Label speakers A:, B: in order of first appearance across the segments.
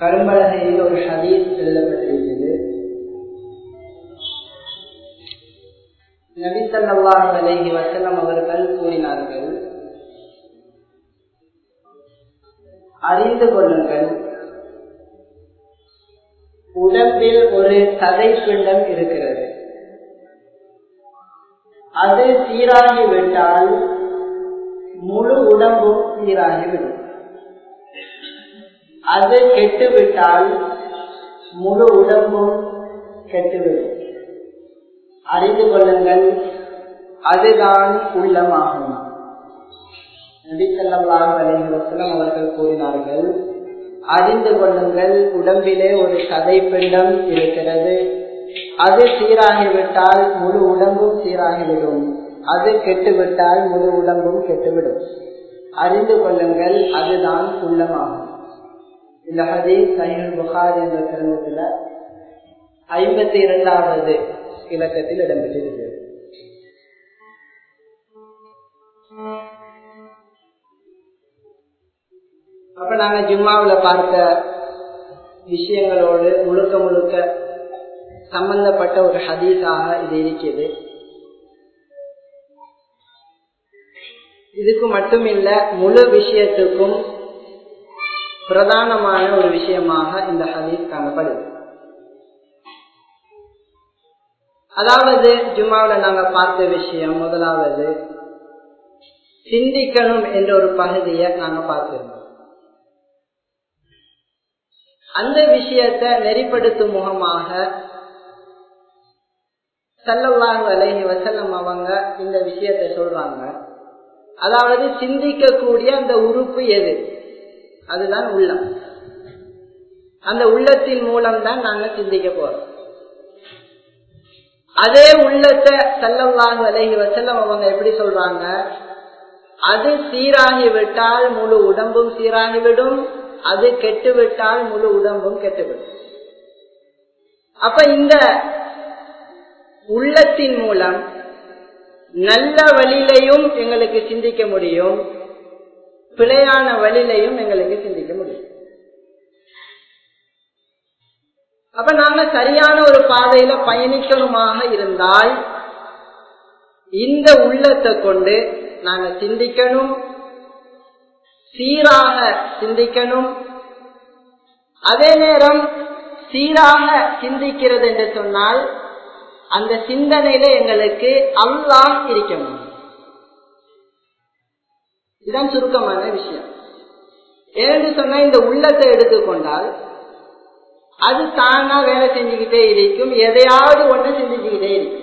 A: கரும்பலகையில் ஒரு ஹதீஸ் எழுதப்பட்டிருக்கிறது நபிசல்லாஹ் அலைஹி வசல்லம் அவர்கள் கூறினார்கள் அறிந்து கொள்ளுங்கள் உடம்பில் ஒரு சதை பிண்டம் இருக்கிறது அது சீராகிவிட்டால் முழு உடம்பும் சீராகிவிடும் அது கெட்டுவிட்டால் முழு உடம்பும் கெட்டுவிடும் அறிந்து கொள்ளுங்கள் அதுதான் உள்ளமாகும் நபிசல்லாஹ் அலைவசலம் அவர்கள் கூறினார்கள் அறிந்து கொள்ளுங்கள் உடம்பிலே ஒரு சதை பிண்டம் இருக்கிறது அது சீராகிவிட்டால் முழு உடம்பும் சீராகிவிடும் அது கெட்டுவிட்டால் முழு உடம்பும் கெட்டுவிடும் அறிந்து கொள்ளுங்கள் அதுதான் உள்ளமாகும் இந்த ஹதீஸ் சஹீல் புகார் என்ற கிரந்தத்துல ஐம்பத்தி இரண்டாவது இலக்கத்தில் இடம்பெற்றிருக்கிறது அப்ப நாங்க ஜும்மாவில பார்த்த விஷயங்களோடு முழுக்க முழுக்க சம்பந்தப்பட்ட ஒரு ஹதீஸாக இது இருக்கிறது இதுக்கு மட்டுமில்ல முழு விஷயத்துக்கும் பிரதானமான ஒரு விஷயமாக இந்த ஹதீஸ் காணப்படுது அதாவது ஜும்மாவில் நாங்க பார்த்த விஷயம் முதலாவது சிந்திக்கணும் என்ற ஒரு பகுதியை நாங்க பார்த்திருந்தோம் அந்த விஷயத்தை நெறிப்படுத்தும் முகமாக சல்லல்லாஹு அலைஹி வசல்லம் அவங்க இந்த விஷயத்தை சொல்றாங்க அதாவது சிந்திக்கக்கூடிய அந்த உறுப்பு எது அதுதான் உள்ளம் அந்த உள்ளத்தின் மூலம் தான் நாங்க சிந்திக்க போறோம் அதே உள்ளத்தை சல்லல்லாஹு அலைஹி வசல்லம் அவங்க எப்படி சொல்றாங்க அது சீராகி விட்டால் முழு உடம்பும் சீராகிவிடும் அது கெட்டுவிட்டால் முழு உடம்பும் கெட்டுவிடும் அப்ப இந்த உள்ளத்தின் மூலம் நல்ல வழியிலையும் எங்களுக்கு சிந்திக்க முடியும் பிழையான வழியிலையும் எங்களுக்கு சிந்திக்க முடியும் அப்ப நாங்க சரியான ஒரு பாதையில பயணிக்கணுமாக இருந்தால் இந்த உள்ளத்தை கொண்டு நாங்க சிந்திக்கணும் சீராக சிந்திக்கணும் அதே நேரம் சீராக சிந்திக்கிறது என்று சொன்னால் அந்த சிந்தனையில எங்களுக்கு அல்லாஹ் இருக்க முடியும் இதுதான் சுருக்கமான விஷயம் ஏன்னு சொன்னா இந்த உள்ளத்தை எடுத்துக்கொண்டால் அது தானா வேலை செஞ்சுக்கிட்டே இருக்கும் எதையாவது ஒண்ணு சிந்திச்சுக்கிட்டே இருக்கும்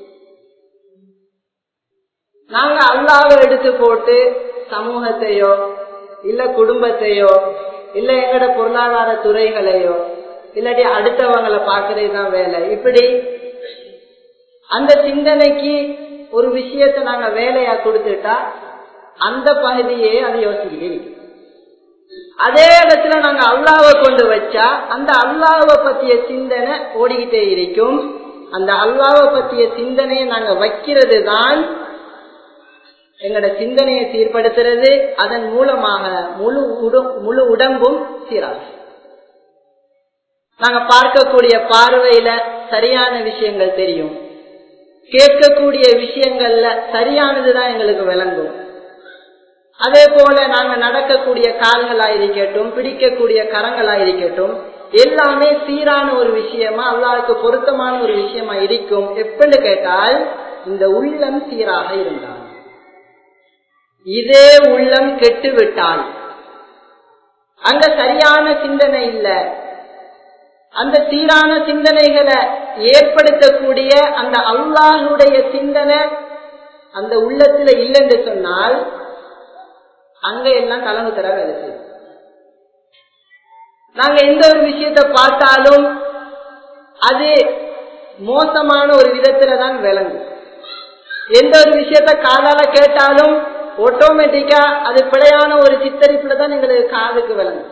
A: நாங்க அல்லாவை எடுத்து போட்டு சமூகத்தையோ இல்ல குடும்பத்தையோ இல்ல எங்கட பொருளாதார துறைகளையோ இல்லாட்டி அடுத்தவங்களை பாக்குறது தான் வேலை இப்படி அந்த சிந்தனைக்கு ஒரு விஷயத்த நாங்க வேலையா கொடுத்துட்டா அந்த பகுதியே அது யோசிக்கிட்டே இருக்கு அதே இடத்துல நாங்க அல்லாவை கொண்டு வச்சா அந்த அல்லாவை பத்திய சிந்தனை ஓடிக்கிட்டே இருக்கும் அந்த அல்லாவை பத்திய சிந்தனையை நாங்க வைக்கிறது தான் எங்களோட சிந்தனையை சீர்படுத்துறது அதன் மூலமாக முழு முழு உடம்பும் சீராகும் நாங்க பார்க்கக்கூடிய பார்வையில சரியான விஷயங்கள் தெரியும் கேட்கக்கூடிய விஷயங்கள்ல சரியானதுதான் எங்களுக்கு விளங்கும் அதே போல நாங்க நடக்கக்கூடிய கால்களா இருக்கட்டும் பிடிக்கக்கூடிய கரங்களா இருக்கட்டும் எல்லாமே சீரான ஒரு விஷயமா அல்லாவுக்கு பொருத்தமான ஒரு விஷயமா இருக்கும் எப்படி கேட்டால் இந்த உள்ளம் சீராக இருந்தால் இதே உள்ளம் கெட்டு விட்டால் அங்க சரியான சிந்தனை இல்ல அந்த சீரான சிந்தனைகளை ஏற்படுத்தக்கூடிய அந்த அல்லாஹுடைய சிந்தனை அந்த உள்ளத்துல இல்லைன்னு சொன்னால் அங்க எல்லாம் கலந்து தர வேலை செய்யும் நாங்க எந்த ஒரு விஷயத்த பார்த்தாலும் அது மோசமான ஒரு விதத்துல தான் விளங்கும் எந்த ஒரு விஷயத்த காதால கேட்டாலும் ஆட்டோமேட்டிக்கா அது பிழையான ஒரு சித்தரிப்புல தான் எங்களுக்கு காதுக்கு விளங்கும்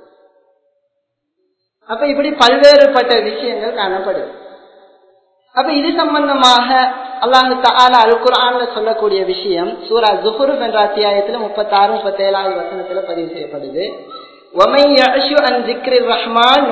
A: அப்ப இப்படி பல்வேறுபட்ட விஷயங்கள் காணப்படுது அப்ப இது சம்பந்தமாக அல்லாஹு தாலா அல் குரான்ல சொல்லக்கூடிய விஷயம் சூரா ஜுஹுருப் என்ற அத்தியாயத்துல முப்பத்தி ஆறு முப்பத்தி ஏழாவது வசனத்துல பதிவு செய்யப்படுது ரஹ்மான்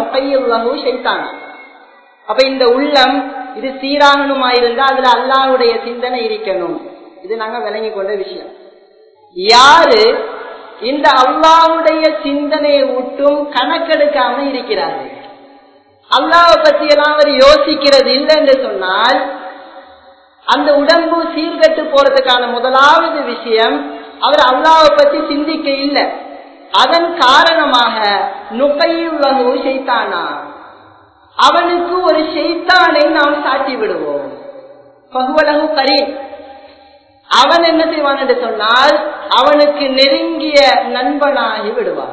A: அப்ப இந்த உள்ளம் இது சீராகணுமாயிருந்தா அதுல அல்லாஹுடைய சிந்தனை இருக்கணும் இது நாங்க விளங்கி கொண்ட விஷயம் யாரு இந்த அல்லாவுடைய சிந்தனையை விட்டும் கணக்கெடுக்காம இருக்கிறார்கள் அல்லாவை பத்தி எல்லாம் அவர் யோசிக்கிறது இல்லை என்று சொன்னால் அந்த உடம்பு சீர்கட்டு போறதுக்கான முதலாவது விஷயம் அவர் அல்லாவை பத்தி சிந்திக்க இல்லை அதன் காரணமாக நுகையுள்ளகு செய்தானா அவனுக்கு ஒரு செய்தானை நாம் சாட்டி விடுவோம் பகுவலகு கரீ அவன் என்ன செய்வான் என்று சொன்னால் அவனுக்கு நெருங்கிய நண்பனாகி விடுவான்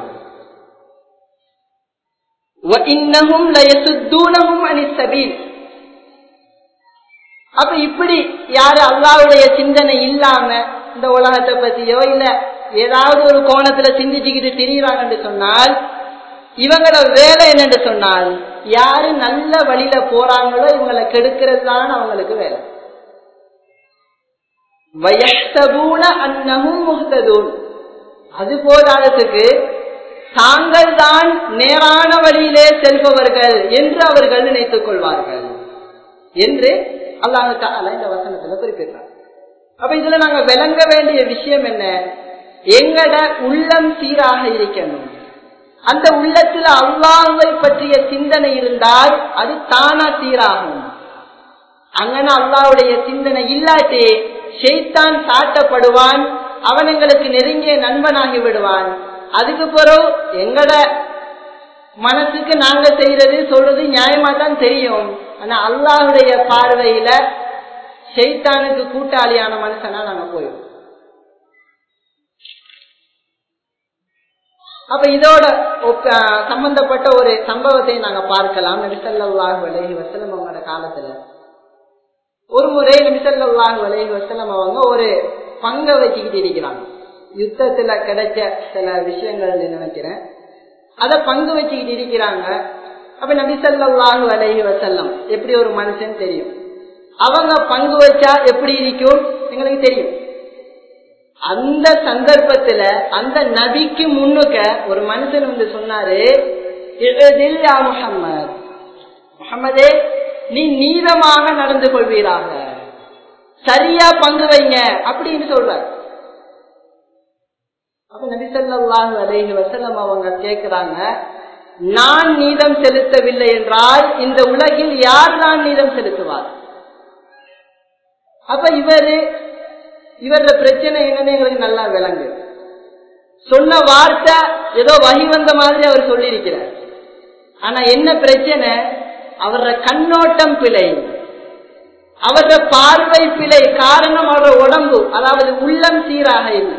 A: அப்ப இப்படி யாரு அல்லாவுடைய சிந்தனை இல்லாம இந்த உலகத்தை பத்தியோ இல்ல ஏதாவது ஒரு கோணத்துல சிந்திச்சுக்கிட்டு திரியிறாங்கன்னு சொன்னால் இவங்களோட வேலை என்னன்னு சொன்னால் யாரு நல்ல வழியில போறாங்களோ இவங்களை கெடுக்கிறது தான் அவங்களுக்கு வேலை வயசபூன அன்னமும் முகத்ததூன் அது போதாததுக்கு தாங்கள் தான் நேரான வழியிலே செல்பவர்கள் என்று அவர்கள் நினைத்துக் கொள்வார்கள் என்று அல்லாஹு தாலா இந்த வசனத்துல குறிப்பிட்டார் அப்ப இதுல நாங்க விளங்க வேண்டிய விஷயம் என்ன எங்கட உள்ளம் சீராக இருக்கணும் அந்த உள்ளத்துல அல்லாஹை பற்றிய சிந்தனை இருந்தால் அது தானா சீராகும் அங்கன அல்லாவுடைய சிந்தனை இல்லாட்டே ஷெய்தான் சாட்டப்படுவான் அவன் எங்களுக்கு நெருங்கிய நண்பனாகி விடுவான் அதுக்கு பிறகு எங்கட மனசுக்கு நாங்க செய்யறது சொல்றது நியாயமா தான் தெரியும் ஆனா அல்லாஹுடைய பார்வையில ஷெய்தானுக்கு கூட்டாளியான மனுஷனா நாங்க போயிடும் அப்ப இதோட சம்பந்தப்பட்ட ஒரு சம்பவத்தை நாங்க பார்க்கலாம் நபிசல்லாஹு அலஹி வசலம் அவங்களோட காலத்துல ஒரு முறை நபிசல்லாஹு அலஹி வசலம் அவங்க ஒரு பங்கை வச்சுக்கிட்டு இருக்கிறாங்க யுத்தத்துல கிடைச்ச சில விஷயங்கள் நினைக்கிறேன் அத பங்கு வச்சுக்கிட்டு இருக்கிறாங்க அப்ப நபிசல்லாஹு அலஹி வசல்லம் எப்படி ஒரு மனுஷன் தெரியும் அவங்க பங்கு வச்சா எப்படி இருக்கும் எங்களுக்கு தெரியும் அந்த சந்தர்ப்பத்துல அந்த நபிக்கு முன்னுக்க ஒரு மனுஷன் வந்து சொன்னாரு முகம்மது முகமதே நீ நீளமாக நடந்து கொள்வீராக சரியா பங்கு வைங்க அப்படின்னு சொல்றார் அப்ப நபிசல்லாஹு அலைஹி வசல்லம் அவங்க கேக்குறாங்க நான் நீதம் செலுத்தவில்லை என்றால் இந்த உலகில் யார் தான் நீதம் செலுத்துவார் அப்ப இவரு இவர பிரச்சனை என்னன்னு எங்களுக்கு நல்லா விளங்கு சொன்ன வார்த்தை ஏதோ வகி வந்த மாதிரி அவர் சொல்லியிருக்கிறார் ஆனா என்ன பிரச்சனை அவர கண்ணோட்டம் பிழை அவர பார்வை பிழை காரணம் அவர உடம்பு அதாவது உள்ளம் சீராக இல்லை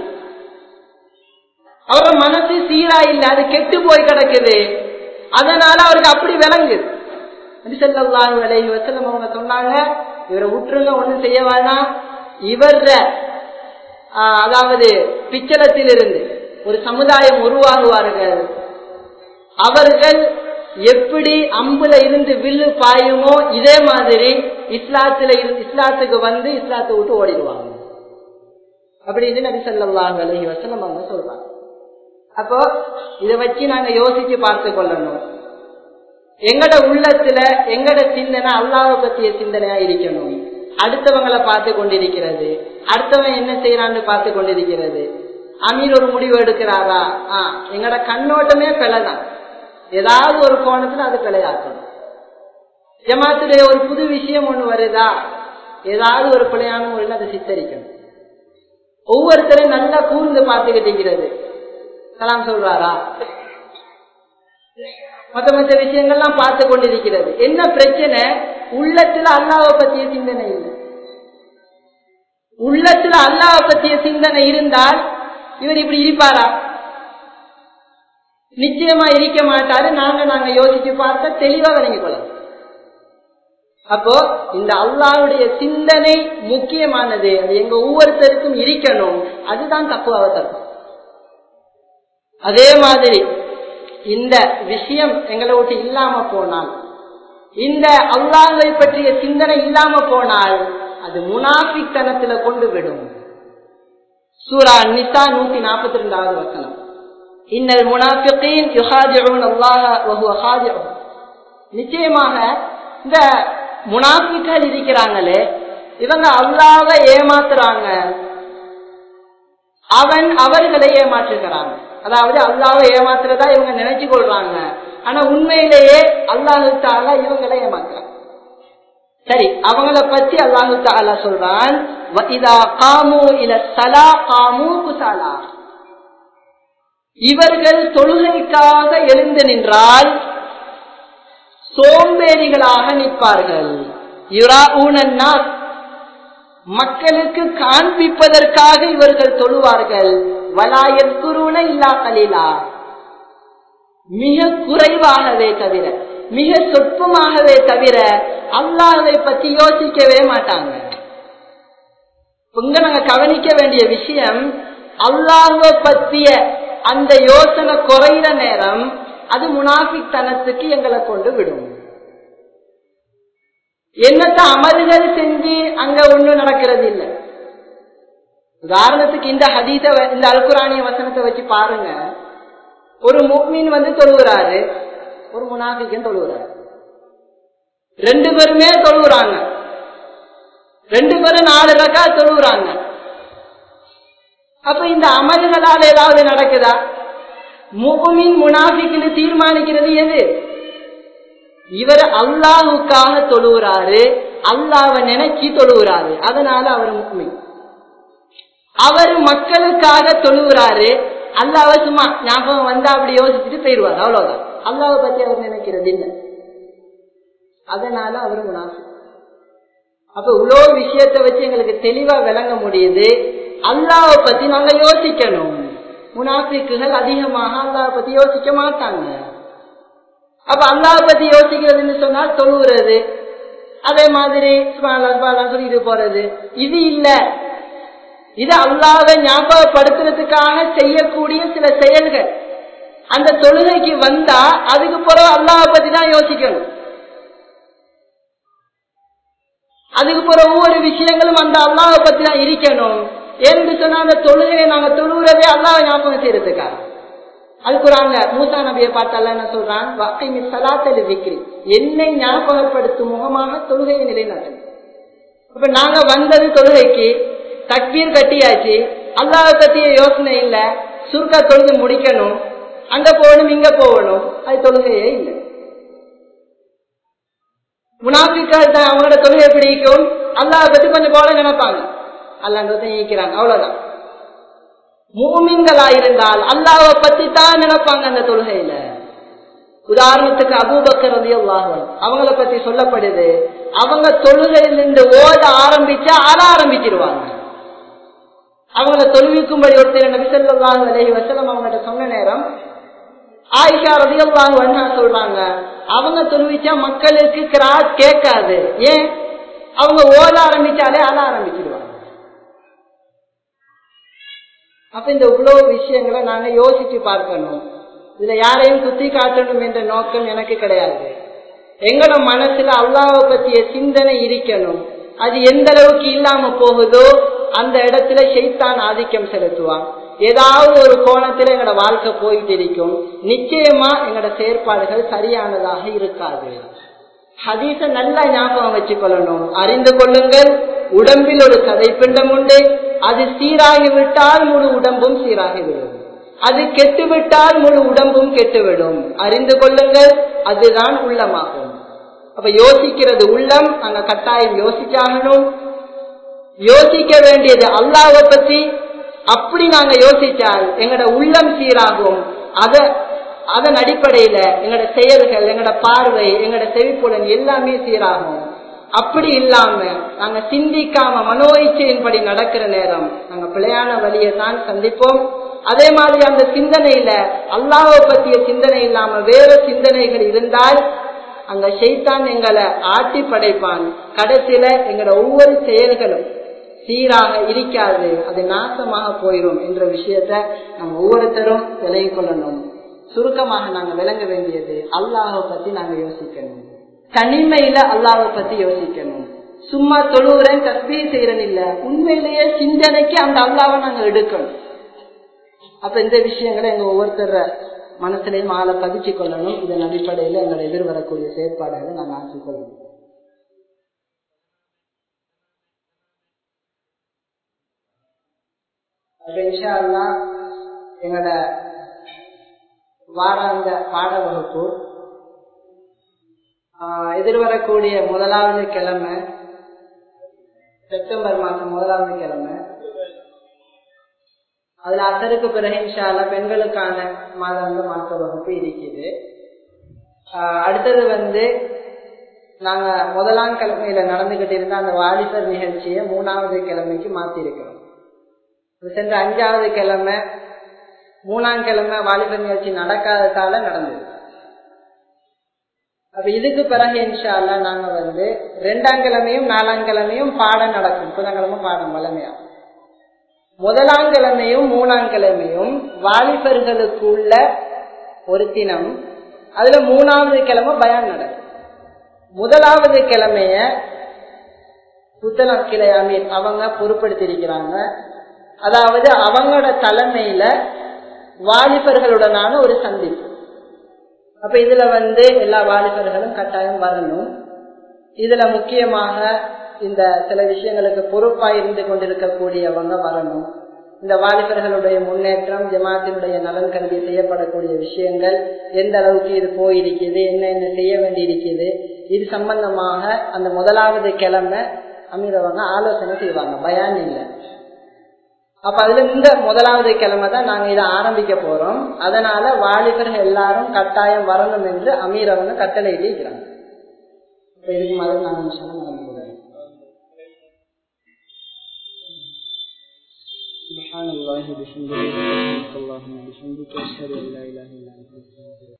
A: அவர மனசு சீரா இல்லை அது கெட்டு போய் கிடக்குது அதனால அவருக்கு அப்படி விளங்குது செல்லாஹு விலகி வசலம் அவங்க சொன்னாங்க இவரை விட்டுருங்க ஒண்ணும் செய்ய வேணாம் இவர அதாவது பிச்சலத்தில் இருந்து ஒரு சமுதாயம் உருவாகுவார்கள் அவர்கள் எப்படி அம்புல இருந்து வில்லு பாயுமோ இதே மாதிரி இஸ்லாத்துல இருந்து இஸ்லாத்துக்கு வந்து இஸ்லாத்தை விட்டு ஓடிடுவாங்க அப்படின்னு நபி சொல்லாங்க அலஹி வசனம் அவங்க சொல்றாங்க அப்போ இதை வச்சு நாங்க யோசிச்சு பார்த்து கொள்ளணும் எங்கட உள்ளத்துல எங்கட சிந்தனை அல்லாவை பத்திய சிந்தனையா இருக்கணும் அடுத்தவங்களை பார்த்து கொண்டிருக்கிறது அடுத்தவன் என்ன செய்யறான்னு பார்த்து கொண்டிருக்கிறது அமீர் ஒரு முடிவு எடுக்கிறாரா ஆஹ் எங்கட கண்ணோட்டமே பிழைதான் ஏதாவது ஒரு கோணத்துல அது பிழையாக்கணும் ஜமாத்துடைய ஒரு புது விஷயம் ஒண்ணு வருதா ஏதாவது ஒரு பிழையான முறையில் அதை சித்தரிக்கணும் ஒவ்வொருத்தரும் நல்லா கூர்ந்து பார்த்துக்கிட்டு இருக்கிறது கலாம் சொல்றாரா மற்ற மற்ற விஷயங்கள்லாம் பார்த்து கொண்டிருக்கிறது என்ன பிரச்சனை உள்ளத்துல அல்லாவை பத்திய சிந்தனை இல்லை உள்ளத்துல அல்லாவை பத்திய சிந்தனை இருந்தால் இவர் இப்படி இருப்பாரா நிச்சயமா இருக்க மாட்டாரு நாங்க நாங்க யோசிச்சு பார்த்தா தெளிவா விளங்கிக் கொள்ளலாம் அப்போ இந்த அல்லாவுடைய சிந்தனை முக்கியமானது அது எங்க ஒவ்வொருத்தருக்கும் இருக்கணும் அதுதான் தப்புவாக தரும் அதே மாதிரி இந்த விஷயம் எங்களை விட்டு இல்லாம போனால் இந்த அல்லாஹை பற்றிய சிந்தனை இல்லாம போனால் அது முனாஃபித்தனத்துல கொண்டு விடும் சூரா நிசா நூத்தி நாற்பத்தி ரெண்டாவது வசனம் இன்னல் முனாஃபிகீன் யுஹாதிஉன் அல்லாஹ வஹுவ ஹாதிஉன் நிச்சயமாக இந்த முனாஃபிக்கள் இருக்கிறாங்களே இவங்க அல்லாஹ்வை ஏமாத்துறாங்க அவன் அவர்களை ஏமாற்றுகிறான் அதாவது அல்லாஹ்வை ஏமாத்துறதா இவங்க நினைச்சு கொள்றாங்க ஆனா உண்மையிலேயே அல்லாஹு தாலா இவங்களை ஏமாத்துறாங்க சரி அவங்கள பத்தி அல்லாஹு தாலா சொல்றான் இதா காமு இல சலா காமு குசாலா இவர்கள் தொழுகைக்காக எழுந்து நின்றால் சோம்பேறிகளாக நிற்பார்கள் மக்களுக்கு காண்பிப்பதற்காக இவர்கள் தொழுவார்கள் வலாயல் குருன இல்லா கலீலா மிக குறைவாகவே தவிர மிக சொற்பமாகவே தவிர அல்லாஹை பத்தி யோசிக்கவே மாட்டாங்க இங்க நாங்க கவனிக்க வேண்டிய விஷயம் அல்லாஹுவ பத்திய அந்த யோசனை குறையிற நேரம் அது முனாஃபித்தனத்துக்கு எங்களை கொண்டு விடும் என்னத்த அமல்கள் செஞ்சு அங்க ஒண்ணும் நடக்கிறது இல்லை உதாரணத்துக்கு இந்த ஹதீத இந்த அல்குரானிய வசனத்தை வச்சு பாருங்க ஒரு முக்மீன் வந்து தொழுகிறாரு ஒரு முனாஃபிக்கன் தொழுகிறாரு ரெண்டு பேருமே தொழுகிறாங்க ரெண்டு பேரும் நாலு ரக்கா தொழுகிறாங்க அப்ப இந்த அமல்களால் ஏதாவது நடக்குதா முகமின் முனாஃபிக்குன்னு தீர்மானிக்கிறது எது இவர் அல்லாஹுக்காக தொழுகிறாரு அல்லாவை நினைச்சு தொழுகிறாரு அதனால அவர் முக்மின் அவர் மக்களுக்காக தொழுகிறாரு அல்லாவ சும்மா ஞாபகம் வந்தா அப்படி யோசிச்சுட்டு போயிடுவார் அவ்வளவுதான் அல்லாவை பத்தி அவர் நினைக்கிறது இல்லை அதனால அவர் முனாஃபி அப்ப இவ்வளோ விஷயத்தை வச்சு எங்களுக்கு தெளிவா விளங்க முடியுது அல்லாவை பத்தி நாங்க யோசிக்கணும் முனாஃபிக்குகள் அதிகமாக அல்லாவை பத்தி யோசிக்க மாட்டாங்க அப்ப அல்லாவை பத்தி யோசிக்கிறதுன்னு சொன்னால் தொழுகிறது அதே மாதிரி சொல்லிட்டு போறது இது இல்ல இது அல்லாவை ஞாபகப்படுத்துறதுக்காக செய்யக்கூடிய சில செயல்கள் அந்த தொழுகைக்கு வந்தா அதுக்கு பிறகு அல்லாவை பத்தி தான் யோசிக்கணும் அதுக்கு பிறகு ஒவ்வொரு விஷயங்களும் அந்த அல்லாவை பத்தி தான் இருக்கணும் ஏன்னு சொன்னா அந்த தொழுகையை நாங்க தொழுகிறதே அல்லாவை ஞாபகம் செய்யறதுக்காக அது குரான்ல மூசா நபியை பார்த்தால என்ன சொல்றான் வாக்கை சலாத்தலி விக்ரி என்னை ஞாபகப்படுத்தும் முகமாக தொழுகையை நிலைநாட்டும் இப்ப நாங்க வந்தது தொழுகைக்கு தக்பீர் கட்டியாச்சு அல்லாஹ் பத்திய யோசனை இல்ல சுருக்க தொழுது முடிக்கணும் அங்க போகணும் இங்க போகணும் அது தொழுகையே இல்லை முனாபிக்கால் தான் அவங்களோட தொழுகை பிடிக்கும் அல்லாஹ் பத்தி கொஞ்சம் போல நினைப்பாங்க அல்லான்றதை ஈக்கிறாங்க அவ்வளவுதான் மூமின்களா இருந்தால் அல்லாவை பத்தி தான் நினைப்பாங்க அந்த தொழுகையில உதாரணத்துக்கு அபூபக்கர் ரலியல்லாஹு அவங்கள பத்தி சொல்லப்படுது அவங்க தொழுகையிலிருந்து ஓத ஆரம்பிச்சா ஆள ஆரம்பிச்சிருவாங்க அவங்கள தொழுவிக்கும்படி ஒருத்தர் நபி ஸல்லல்லாஹு அலைஹி வஸல்லம் அவங்ககிட்ட சொன்ன நேரம் ஆயிஷா ரலியல்லாஹு அன்ஹா சொல்றாங்க அவங்க தொழுவிச்சா மக்களுக்கு கிராஸ் கேட்காது ஏன் அவங்க ஓத ஆரம்பிச்சாலே ஆள ஆரம்பிச்சிருவாங்க அப்ப இந்த இவ்வளவு விஷயங்களை நாங்க யோசிச்சு பார்க்கணும் இதுல யாரையும் குத்தி காட்டணும் என்ற நோக்கம் எனக்கு கிடையாது எங்களோட மனசுல அல்லாவை பத்திய சிந்தனை இருக்கணும் அது எந்த அளவுக்கு இல்லாம போகுதோ அந்த இடத்துல ஷைத்தான் ஆதிக்கம் செலுத்துவான் ஏதாவது ஒரு கோணத்துல எங்களோட வாழ்க்கை போயிட்டு இருக்கும் நிச்சயமா எங்களோட செயற்பாடுகள் சரியானதாக இருக்காது ஹதீச நல்லா ஞாபகம் வச்சுக்கொள்ளணும் அறிந்து கொள்ளுங்கள் உடம்பில் ஒரு சதைப்பிண்டம் உண்டு அது சீராகிவிட்டால் முழு உடம்பும் சீராகிவிடும் அது கெட்டுவிட்டால் முழு உடம்பும் கெட்டுவிடும் அறிந்து கொள்ளுங்கள் அதுதான் உள்ளமாகும் அப்ப யோசிக்கிறது உள்ளம் நாங்க கட்டாயம் யோசிச்சாகணும் யோசிக்க வேண்டியது அல்லாவை பத்தி அப்படி நாங்க யோசிச்சால் எங்கட உள்ளம் சீராகும் அத அதன் அடிப்படையில எங்கட செயல்கள் எங்கட பார்வை எங்கட செவிப்புலன் எல்லாமே சீராகும் அப்படி இல்லாம நாங்க சிந்திக்காம மனோ இச்சையின்படி நடக்கிற நேரம் நாங்க பிழையான வழியை தான் சந்திப்போம் அதே மாதிரி அந்த சிந்தனையில அல்லாவை பத்திய சிந்தனை இல்லாம வேற சிந்தனைகள் இருந்தால் அங்க ஷைத்தான் எங்களை ஆட்டி படைப்பான் கடைசியில எங்களோட ஒவ்வொரு செயல்களும் சீராக இருக்காது அது நாசமாக போயிடும் என்ற விஷயத்த நம்ம ஒவ்வொருத்தரும் விலகி கொள்ளணும் சுருக்கமாக நாங்க விளங்க வேண்டியது அல்லாஹை பத்தி நாங்க யோசிக்கணும் தனிமையில அல்லாவை பத்தி யோசிக்கணும் சும்மா தொழுவுறேன் தஸ்பீ செய்யறன் இல்ல உண்மையிலேயே சிந்தனைக்கு அந்த அல்லாவை நாங்க எடுக்கணும் அப்ப இந்த விஷயங்களை எங்க ஒவ்வொருத்தர மனசுலையும் ஆளை பதிச்சு கொள்ளணும் இதன் அடிப்படையில எங்களை எதிர்வரக்கூடிய செயற்பாடுகளை நாங்கள் ஆக்கிக் கொள்ளணும் அப்ப இன்ஷா அல்லா எங்களோட வாராந்த பாட வகுப்பு எதிர்வரக்கூடிய முதலாவது கிழமை செப்டம்பர் மாசம் முதலாவது கிழமை அதுல அசருக்கு பிறகு இன்ஷால பெண்களுக்கான மாதாந்த மார்க்க வகுப்பு இருக்குது அடுத்தது வந்து நாங்க முதலாம் கிழமையில நடந்துகிட்டு இருந்த அந்த வாலிபர் நிகழ்ச்சியை மூணாவது கிழமைக்கு மாத்தி இருக்கிறோம் சென்ற அஞ்சாவது கிழமை மூணாம் கிழமை வாலிபர் நிகழ்ச்சி நடக்காததால நடந்தது அப்ப இதுக்கு பிறகு இன்ஷால்ல நாங்க வந்து ரெண்டாம் கிழமையும் நாலாம் கிழமையும் பாடம் நடக்கும் புதன்கிழமை பாடம் வளமையா முதலாம் கிழமையும் மூணாம் கிழமையும் வாலிபர்களுக்கு உள்ள ஒரு தினம் அதுல மூணாவது கிழமை பயான் நடக்கும் முதலாவது கிழமைய புத்தளம் கிளை அமீர் அவங்க பொறுப்படுத்திருக்கிறாங்க அதாவது அவங்களோட தலைமையில வாலிபர்களுடனான ஒரு சந்திப்பு அப்ப இதுல வந்து எல்லா வாலிபர்களும் கட்டாயம் வரணும் இதுல முக்கியமாக இந்த சில விஷயங்களுக்கு பொறுப்பா இருந்து கொண்டிருக்கக்கூடியவங்க வரணும் இந்த வாலிபர்களுடைய முன்னேற்றம் ஜமாத்தினுடைய நலன் கருதி செய்யப்படக்கூடிய விஷயங்கள் எந்த அளவுக்கு இது போயிருக்குது என்ன என்ன செய்ய வேண்டி இருக்குது இது சம்பந்தமாக அந்த முதலாவது கிழமை அமீரவங்க ஆலோசனை செய்வாங்க பயான் இல்லை அப்ப அதுல இந்த முதலாவது கிழமை தான் நாங்க இதை ஆரம்பிக்க போறோம் அதனால வாலிபர்கள் எல்லாரும் கட்டாயம் வரணும் என்று அமீர் அவங்க கட்டளை இருக்கிறாங்க இதுக்கு மாதிரி நாங்க நடந்து سبحان الله بحمده سبحانك اللهم وبحمدك اشهد ان لا اله الا انت